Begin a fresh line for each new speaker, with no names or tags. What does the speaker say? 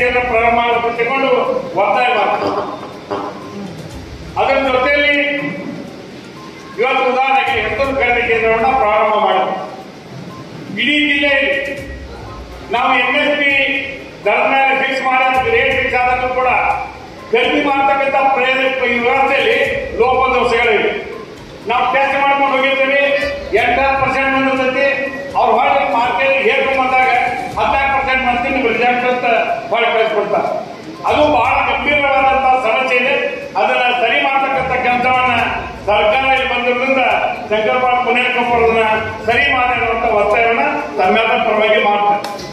ಕೇಂದ್ರ ಪ್ರಾರಂಭ ಮಾಡಬೇಕೆಂದು ಒತ್ತಾಯ ಮಾಡ್ತಾರೆ ಅದರ ಜೊತೆಯಲ್ಲಿ ಇವತ್ತು ಉದಾಹರಣೆಗೆ ಹೆತ್ತೂರು ಖರೀದಿ ಕೇಂದ್ರವನ್ನ ಪ್ರಾರಂಭ ಮಾಡಿದ್ವಿ ಇಡೀ ಜಿಲ್ಲೆಯಲ್ಲಿ ನಾವು ಎಂ ಎಸ್ ಪಿ ದರದ ಮೇಲೆ ಫಿಕ್ಸ್ ಮಾಡಿ ಅದಕ್ಕೆ ರೇಟ್ ಫಿಕ್ಸ್ ಆದರೂ ಕೂಡ ಖರೀದಿ ಮಾಡ್ತಕ್ಕಂಥ ಪ್ರಯೋಜನ ಈ ವ್ಯವಸ್ಥೆಯಲ್ಲಿ ಲೋಪದೋಷಗಳಿವೆ ನಾವು ಟೆಸ್ಟ್ ಮಾಡ್ಕೊಂಡು ಹೋಗಿರ್ತೀವಿ ಎಂಟಾರು ಪರ್ಸೆಂಟ್ ಬಂದಿರ್ತೈತಿ ಅವ್ರು ಹೊರಗೆ ಮಾರ್ಕೆಟ್ ಹೇರ್ಕೊಂಡ್ ಬಂದಾಗ ಹದಿನಾಲ್ಕು ಪರ್ಸೆಂಟ್ ಮಾಡ್ತೀನಿ ನೀವು ರಿಸಲ್ಟ್ ಅಂತ ಹೊರಗೆ ಕಳಿಸ್ಕೊಡ್ತಾರೆ ಅದು ಬಹಳ ಗಂಭೀರವಾದಂತಹ ಸಮಸ್ಯೆ ಇದೆ ಅದನ್ನ ಸರಿ ಮಾಡ್ತಕ್ಕಂಥ ಕೆಲಸವನ್ನ ಸರ್ಕಾರ ಇಲ್ಲಿ ಬಂದಿರೋದ್ರಿಂದ ಶಂಕರಪಾಲ್ ಪುನೇಕಪ್ಪರನ್ನ ಸರಿ ಮಾಡಿರುವಂತ ಒತ್ತಾಯವನ್ನ ತಮ್ಮೆಲ್ಲರ ಪರವಾಗಿ ಮಾಡ್ತಾರೆ